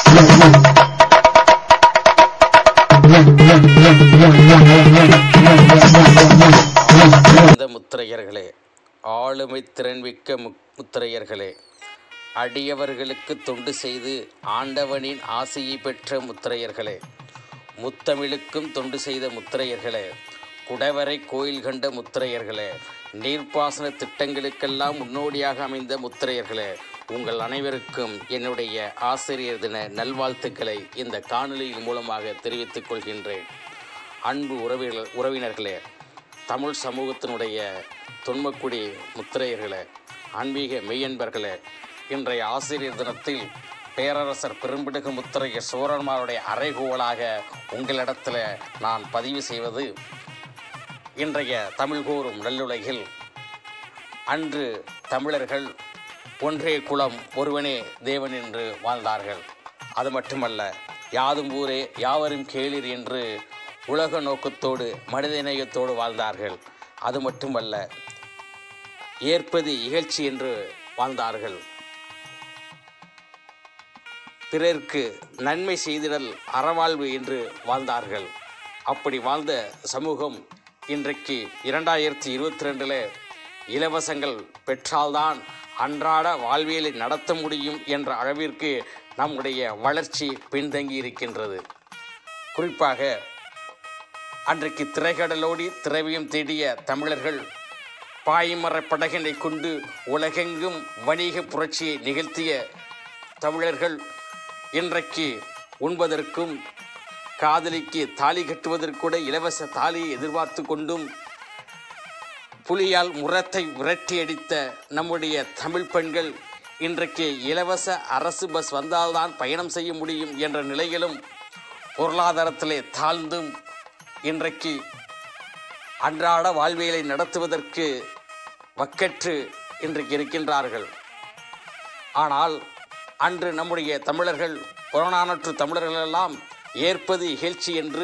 இந்த முத்திரையர்களே ஆளுமை திறன்மிக்க மு முத்திரையர்களே அடியவர்களுக்கு தொண்டு செய்து ஆண்டவனின் ஆசையை பெற்ற முத்திரையர்களே முத்தமிழுக்கும் தொண்டு செய்த முத்திரையர்களே குடவரை கோயில் கண்ட முத்திரையர்களே நீர்ப்பாசன திட்டங்களுக்கெல்லாம் முன்னோடியாக அமைந்த முத்திரையர்களே உங்கள் அனைவருக்கும் என்னுடைய ஆசிரியர் தின நல்வாழ்த்துக்களை இந்த காணொளியின் மூலமாக தெரிவித்துக் கொள்கின்றேன் அன்பு உறவினர் உறவினர்களே தமிழ் சமூகத்தினுடைய தொன்மக்குடி முத்திரையர்களே ஆன்மீக மெய்யன்பர்களே இன்றைய ஆசிரியர் தினத்தில் பேரரசர் பெரும்பிடுகு முத்திரைய சோழன்மாருடைய அறைகோலாக உங்களிடத்தில் நான் பதிவு செய்வது இன்றைய தமிழ் கூறும் நல்லுலகில் அன்று தமிழர்கள் ஒன்றே குலம் ஒருவனே தேவன் என்று வாழ்ந்தார்கள் அது மட்டுமல்ல யாதும் ஊரே யாவரும் கேளிர் என்று உலக நோக்கத்தோடு மனிதநேயத்தோடு வாழ்ந்தார்கள் அது மட்டுமல்ல ஏற்பது இகழ்ச்சி என்று வாழ்ந்தார்கள் பிறர்க்கு நன்மை செய்திடல் அறவாழ்வு என்று வாழ்ந்தார்கள் அப்படி வாழ்ந்த சமூகம் இன்றைக்கு இரண்டாயிரத்தி இருபத்தி ரெண்டில் இலவசங்கள் பெற்றால்தான் அன்றாட வாழ்வியலை நடத்த முடியும் என்ற அளவிற்கு நம்முடைய வளர்ச்சி பின்தங்கி இருக்கின்றது குறிப்பாக அன்றைக்கு திரைக்கடலோடி திரவியம் தேடிய தமிழர்கள் பாய்மர படகினை கொண்டு உலகெங்கும் வணிக புரட்சியை நிகழ்த்திய தமிழர்கள் இன்றைக்கு உண்பதற்கும் காதலிக்கு தாலி கட்டுவதற்கூட இலவச தாலியை எதிர்பார்த்து கொண்டும் புலியால் முரத்தை விரட்டி அடித்த நம்முடைய தமிழ் பெண்கள் இன்றைக்கு இலவச அரசு பஸ் வந்தால்தான் பயணம் செய்ய முடியும் என்ற நிலையிலும் பொருளாதாரத்திலே தாழ்ந்தும் இன்றைக்கு அன்றாட வாழ்வியலை நடத்துவதற்கு வக்கற்று இன்றைக்கு இருக்கின்றார்கள் ஆனால் அன்று நம்முடைய தமிழர்கள் புறநானற்று தமிழர்கள் எல்லாம் ஏற்பது இகழ்ச்சி என்று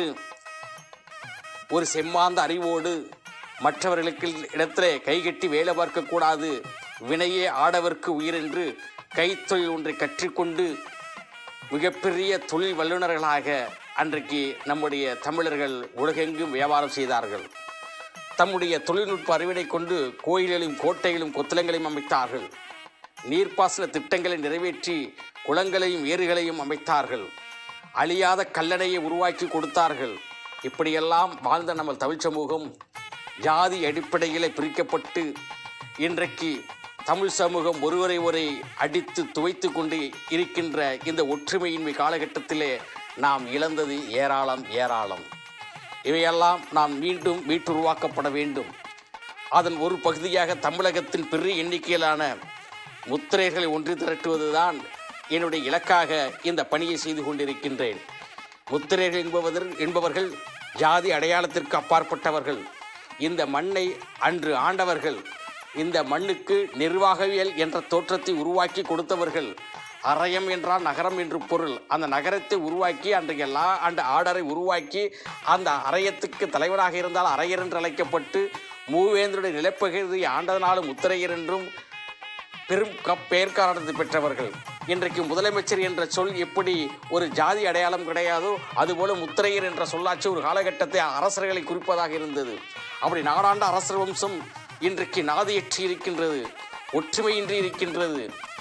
ஒரு செம்மாந்த அறிவோடு மற்றவர்களுக்கு இடத்திலே கைகட்டி வேலை பார்க்கக்கூடாது வினையே ஆடவர்க்கு உயிர் என்று கைத்தொழில் ஒன்றை கற்றுக்கொண்டு மிகப்பெரிய தொழில் வல்லுநர்களாக அன்றைக்கு நம்முடைய தமிழர்கள் உலகெங்கும் வியாபாரம் செய்தார்கள் தம்முடைய தொழில்நுட்ப அறிவினை கொண்டு கோயில்களையும் கோட்டைகளும் கொத்தளங்களையும் அமைத்தார்கள் நீர்ப்பாசன திட்டங்களை நிறைவேற்றி குளங்களையும் ஏரிகளையும் அமைத்தார்கள் அழியாத கல்லணையை உருவாக்கி கொடுத்தார்கள் இப்படியெல்லாம் வாழ்ந்த நம்ம தமிழ் சமூகம் ஜாதி அடிப்படையிலே பிரிக்கப்பட்டு இன்றைக்கு தமிழ் சமூகம் ஒருவரை ஒரை அடித்து துவைத்து கொண்டு இருக்கின்ற இந்த ஒற்றுமையின்மை காலகட்டத்திலே நாம் இழந்தது ஏராளம் ஏராளம் இவையெல்லாம் நாம் மீண்டும் மீட்டுருவாக்கப்பட வேண்டும் அதன் ஒரு பகுதியாக தமிழகத்தின் பெரிய எண்ணிக்கையிலான முத்திரைகளை ஒன்று திரட்டுவதுதான் என்னுடைய இலக்காக இந்த பணியை செய்து கொண்டிருக்கின்றேன் முத்திரைகள் என்பவர் என்பவர்கள் ஜாதி அடையாளத்திற்கு அப்பாற்பட்டவர்கள் இந்த மண்ணை அன்று ஆண்டவர்கள் இந்த மண்ணுக்கு நிர்வாகவியல் என்ற தோற்றத்தை உருவாக்கி கொடுத்தவர்கள் அறயம் என்றால் நகரம் என்று பொருள் அந்த நகரத்தை உருவாக்கி அன்றைக்கு எல்லா அந்த ஆர்டரை உருவாக்கி அந்த அறையத்துக்கு தலைவராக இருந்தால் அரையர் என்று அழைக்கப்பட்டு மூவேந்தருடைய நிலப்பகுதியை ஆண்டதனாலும் முத்திரையர் என்றும் பெரும் கப் பெயர் காரணத்தை பெற்றவர்கள் இன்றைக்கு முதலமைச்சர் என்ற சொல் எப்படி ஒரு ஜாதி அடையாளம் கிடையாதோ அதுபோல முத்திரையர் என்ற சொல்லாட்சி ஒரு காலகட்டத்தை அரசர்களை குறிப்பதாக இருந்தது அப்படி நாடாண்ட அரசர் வம்சம் இன்றைக்கு நாதியற்றி இருக்கின்றது ஒற்றுமையின்றி இருக்கின்றது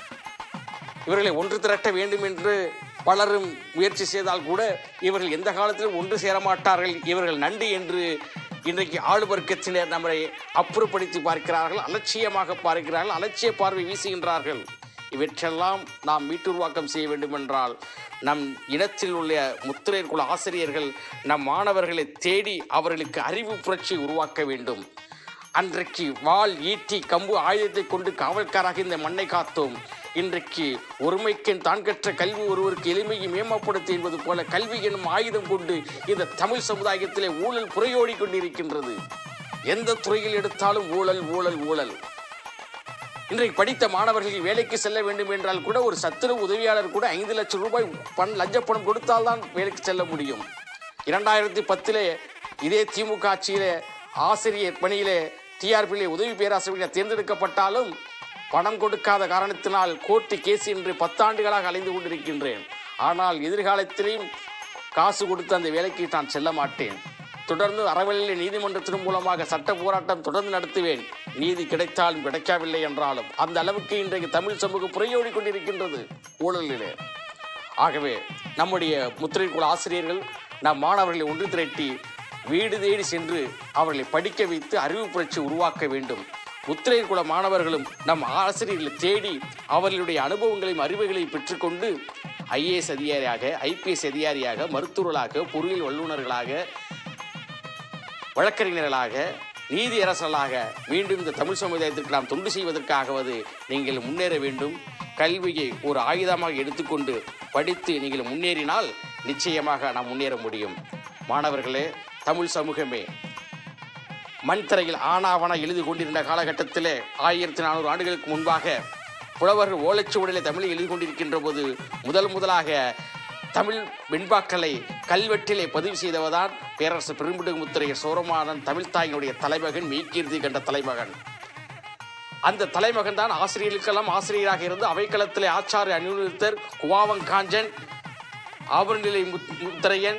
இவர்களை ஒன்று திரட்ட வேண்டும் என்று பலரும் முயற்சி செய்தால் கூட இவர்கள் எந்த காலத்திலும் ஒன்று சேர மாட்டார்கள் இவர்கள் நன்றி என்று இன்றைக்கு ஆளுவர்க்கத்தினர் நம்மை அப்புறப்படுத்தி பார்க்கிறார்கள் அலட்சியமாக பார்க்கிறார்கள் அலட்சிய பார்வை வீசுகின்றார்கள் இவற்றெல்லாம் நாம் மீட்டுருவாக்கம் செய்ய வேண்டும் என்றால் நம் இனத்தில் உள்ள முத்திரையர் குல ஆசிரியர்கள் நம் மாணவர்களை தேடி அவர்களுக்கு அறிவு புரட்சி உருவாக்க வேண்டும் அன்றைக்கு வாள் ஈட்டி கம்பு ஆயுதத்தை கொண்டு காவல்காராக இந்த மண்ணை காத்தோம் இன்றைக்கு ஒருமைக்கென் தான் கற்ற கல்வி ஒருவருக்கு எளிமையை மேம்படுத்தி என்பது போல கல்வி எனும் ஆயுதம் கொண்டு இந்த தமிழ் சமுதாயத்திலே ஊழல் புறையோடி கொண்டிருக்கின்றது எந்த துறையில் எடுத்தாலும் ஊழல் ஊழல் ஊழல் இன்றைக்கு படித்த மாணவர்கள் வேலைக்கு செல்ல வேண்டும் என்றால் கூட ஒரு சத்துணவு உதவியாளர் கூட ஐந்து லட்சம் ரூபாய் பண் லஞ்ச பணம் கொடுத்தால்தான் வேலைக்கு செல்ல முடியும் இரண்டாயிரத்தி பத்திலே இதே திமுக ஆட்சியிலே ஆசிரியர் பணியிலே டிஆர்பியிலே உதவி பேராசிரியர் தேர்ந்தெடுக்கப்பட்டாலும் பணம் கொடுக்காத காரணத்தினால் கோர்ட்டு கேஸ் என்று பத்தாண்டுகளாக அலைந்து கொண்டிருக்கின்றேன் ஆனால் எதிர்காலத்திலேயும் காசு கொடுத்து அந்த வேலைக்கு நான் செல்ல மாட்டேன் தொடர்ந்து அறவழியில் நீதிமன்றத்தின் மூலமாக சட்ட போராட்டம் தொடர்ந்து நடத்துவேன் நீதி கிடைத்தாலும் கிடைக்கவில்லை என்றாலும் அந்த அளவுக்கு இன்றைக்கு தமிழ் சமூகம் புறையோடி கொண்டிருக்கின்றது ஊழலிலே ஆகவே நம்முடைய முத்திரை குல ஆசிரியர்கள் நம் மாணவர்களை ஒன்று திரட்டி வீடு தேடி சென்று அவர்களை படிக்க வைத்து அறிவு புரட்சி உருவாக்க வேண்டும் முத்திரையர் குல மாணவர்களும் நம் ஆசிரியர்களை தேடி அவர்களுடைய அனுபவங்களையும் அறிவுகளையும் பெற்றுக்கொண்டு ஐஏஎஸ் அதிகாரியாக ஐபிஎஸ் அதிகாரியாக மருத்துவர்களாக பொறியியல் வல்லுநர்களாக வழக்கறிஞர்களாக நீதி அரசர்களாக மீண்டும் இந்த தமிழ் சமுதாயத்திற்கு நாம் தொண்டு செய்வதற்காகவது நீங்கள் முன்னேற வேண்டும் கல்வியை ஒரு ஆயுதமாக எடுத்துக்கொண்டு படித்து நீங்கள் முன்னேறினால் நிச்சயமாக நாம் முன்னேற முடியும் மாணவர்களே தமிழ் சமூகமே மண் தரையில் ஆனாவன எழுதி கொண்டிருந்த காலகட்டத்திலே ஆயிரத்தி நானூறு ஆண்டுகளுக்கு முன்பாக புலவர்கள் ஓலைச்சுவடிலே தமிழில் எழுதி கொண்டிருக்கின்ற போது முதல் முதலாக தமிழ் வெண்பாக்களை கல்வெட்டிலே பதிவு செய்தவர்தான் பேரரசு பெரும்பிடுகு முத்திரையர் சோரமானன் தமிழ்த்தாயினுடைய தலைமகன் மெய்கீர்த்தி கண்ட தலைமகன் அந்த தலைமகன் தான் ஆசிரியர்களுக்கெல்லாம் ஆசிரியராக இருந்து அவைக்களத்திலே ஆச்சாரிய அனுநித்தர் குவாவங்காஞ்சன் ஆவரநிலை முத்- முத்திரையன்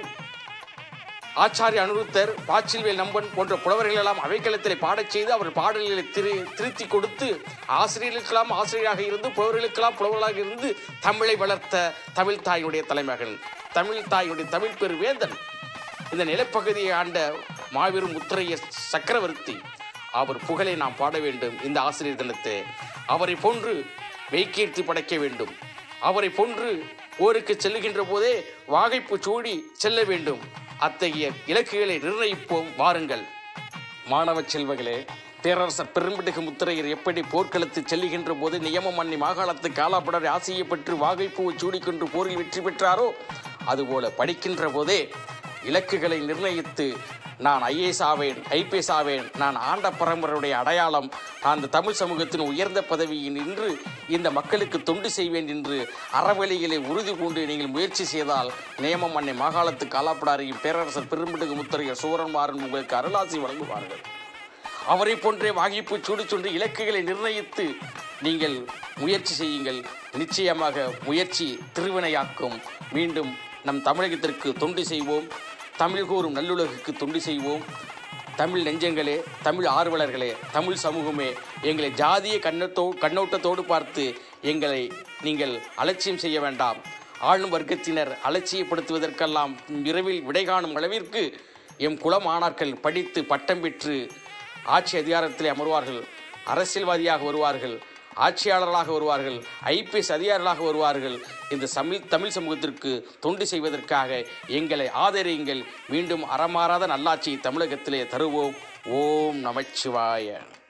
ஆச்சாரிய அனுருத்தர் பாச்சில்வேல் நம்பன் போன்ற புலவர்கள் எல்லாம் அவைக்களத்திலே பாடச் செய்து அவர் பாடல்களை திரு திருத்தி கொடுத்து ஆசிரியர்களுக்கெல்லாம் ஆசிரியராக இருந்து புலவர்களுக்கெல்லாம் புலவர்களாக இருந்து தமிழை வளர்த்த தமிழ் தாயினுடைய தலைமகன் தமிழ் தாயினுடைய தமிழ் பெரு வேந்தன் இந்த நிலப்பகுதியை ஆண்ட மாபெரும் முத்திரைய சக்கரவர்த்தி அவர் புகழை நாம் பாட வேண்டும் இந்த ஆசிரியர் தினத்தை அவரை போன்று மெய்கீர்த்தி படைக்க வேண்டும் அவரை போன்று போருக்கு செல்லுகின்ற போதே வாகைப்பு சூடி செல்ல வேண்டும் அத்தகைய இலக்குகளை நிர்ணயிப்போம் வாருங்கள் மாணவ செல்வங்களே பேரரசர் பெரும்பிடுகு முத்திரையர் எப்படி போர்க்களத்து செல்லுகின்ற போது நியம மன்னி மாகாணத்து காலாப்படரை ஆசையை பெற்று வாகைப்பூவை சூடிக்கொண்டு போரில் வெற்றி பெற்றாரோ அதுபோல படிக்கின்ற போதே இலக்குகளை நிர்ணயித்து நான் ஐஏஎஸ் ஆவேன் ஐபிஎஸ் ஆவேன் நான் ஆண்ட பரம்பரையுடைய அடையாளம் நான் இந்த தமிழ் சமூகத்தின் உயர்ந்த பதவியில் நின்று இந்த மக்களுக்கு தொண்டு செய்வேன் என்று அறவழிகளை உறுதி கொண்டு நீங்கள் முயற்சி செய்தால் நியமம் அன்னை மாகாணத்து காலாப்படாரியும் பேரரசர் பெரும்பிடுகு முத்தரையர் சூரன்மாறன் உங்களுக்கு அருளாசி வழங்குவார்கள் அவரை போன்றே வாகிப்பு சூடி சொன்று இலக்குகளை நிர்ணயித்து நீங்கள் முயற்சி செய்யுங்கள் நிச்சயமாக முயற்சி திருவினையாக்கும் மீண்டும் நம் தமிழகத்திற்கு தொண்டு செய்வோம் தமிழ் கூறும் நல்லுலகுக்கு தொண்டு செய்வோம் தமிழ் நெஞ்சங்களே தமிழ் ஆர்வலர்களே தமிழ் சமூகமே எங்களை ஜாதிய கண்ணத்தோ கண்ணோட்டத்தோடு பார்த்து எங்களை நீங்கள் அலட்சியம் செய்ய வேண்டாம் ஆளும் வர்க்கத்தினர் அலட்சியப்படுத்துவதற்கெல்லாம் விரைவில் விடை காணும் அளவிற்கு எம் குலமானார்கள் படித்து பட்டம் பெற்று ஆட்சி அதிகாரத்திலே அமர்வார்கள் அரசியல்வாதியாக வருவார்கள் ஆட்சியாளர்களாக வருவார்கள் ஐபிஎஸ் அதிகாரிகளாக வருவார்கள் இந்த தமிழ் தமிழ் சமூகத்திற்கு தொண்டு செய்வதற்காக எங்களை ஆதரியுங்கள் மீண்டும் அறமாறாத நல்லாட்சியை தமிழகத்திலே தருவோம் ஓம் நமச்சிவாய